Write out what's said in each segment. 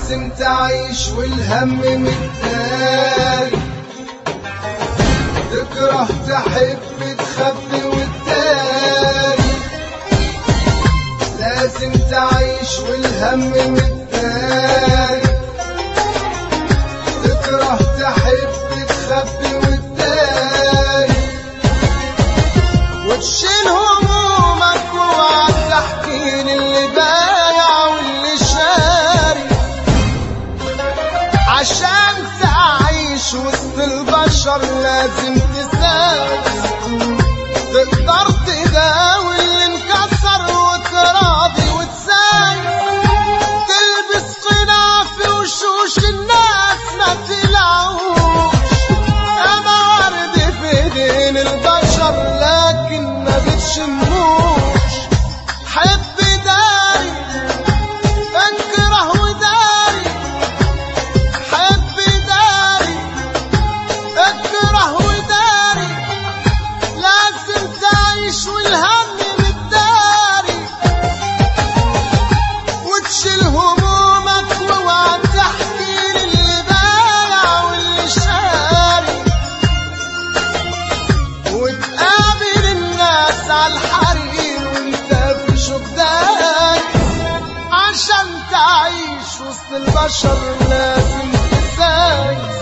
لازم تعيش والهم متداري تكره تحب تخبي وتداري لازم تعيش والهم متداري تكره تحب تخبي وتداري وتشيل همومك وقعد تحكي للي بايع واللي شاري عشان تعيش وسط البشر لازم تساوي تقدر تداوي اللي انكسر وتراضي وتساوي تلبس قناع في وشوش الناس ما تلعوش انا ورد في ايدين البشر لكن ما بتشموش حب داري اكره وداري حب داري اكره وداري لازم تعيش والهم متداري وتشيل همومك واوعى تحكي للي بايع واللي شاري وتقابل الناس على الحرير وانت في شباك عشان تعيش وسط البشر لازم تسايس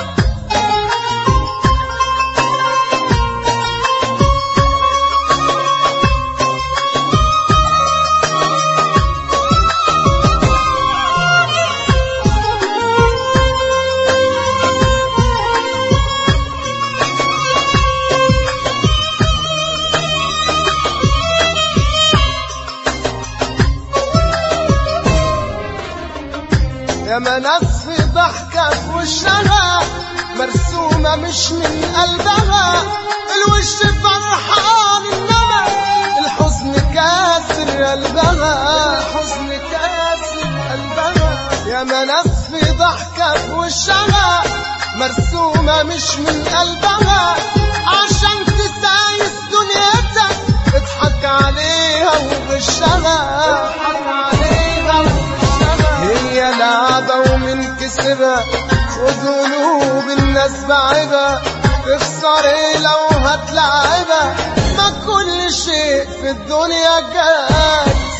يا ما ناس في ضحكة في وشها مرسومة مش من قلبها الوش فرحان انما الحزن كاسر قلبها الحزن كاسر قلبها يا ما ناس في ضحكة في وشها مرسومة مش من قلبها عشان تسايس دنيتك اضحك عليها وغشها اضحك عليها وغشها هي لعبة ومن كسبها خد قلوب الناس بعيبة تخسر ايه لو هتلعبها ما كل شيء في الدنيا جايز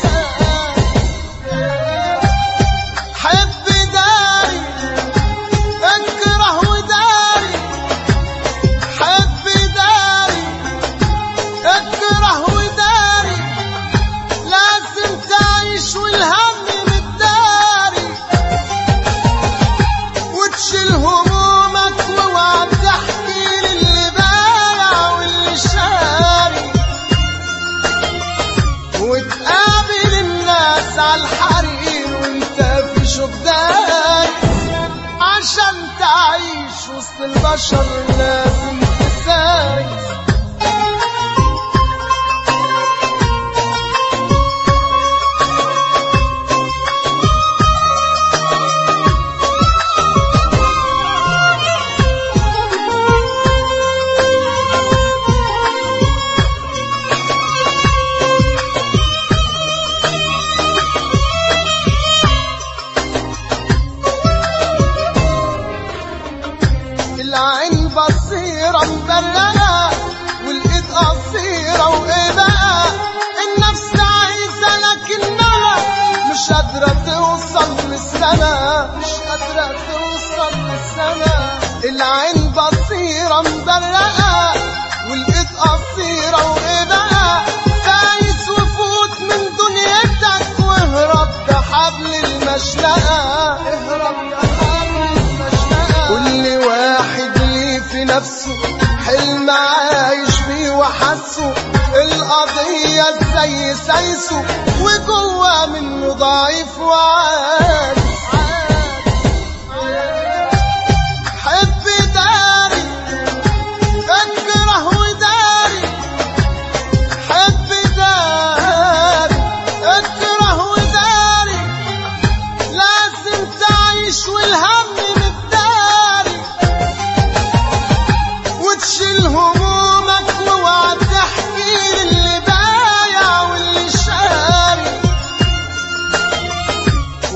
حب داري اكره وداري حب داري اكره وداري لازم تعيش والهم متداري وتشيل همومك واوعى تحكي للي بايع واللي شاري وتقابل الناس على الحرير وانت في شباك عشان تعيش وسط البشر لازم تسايس العين بصيرة مبررة والإيد قصيرة وإيه بقى النفس عايزة لكنها مش قادرة توصل للسما مش قادرة توصل للسما العين بصيرة مبرقة والإيد قصيرة وإيه بقى فايز وفوت من دنيتك واهرب بحبل المشنقة اهرب بحبل المشنقة كل واحد ليه في نفسه حلم عايش فيه وحسه القضية ازاي سايسه وجوه منه ضعيف وعاجز حب داري اكره وداري حب داري اكره وداري لازم تعيش والهم متداري وتشيل همومك واوعى تحكي للي بايع واللي شاري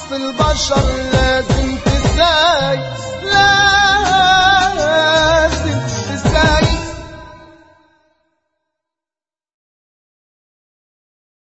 في البشر لازم تسايس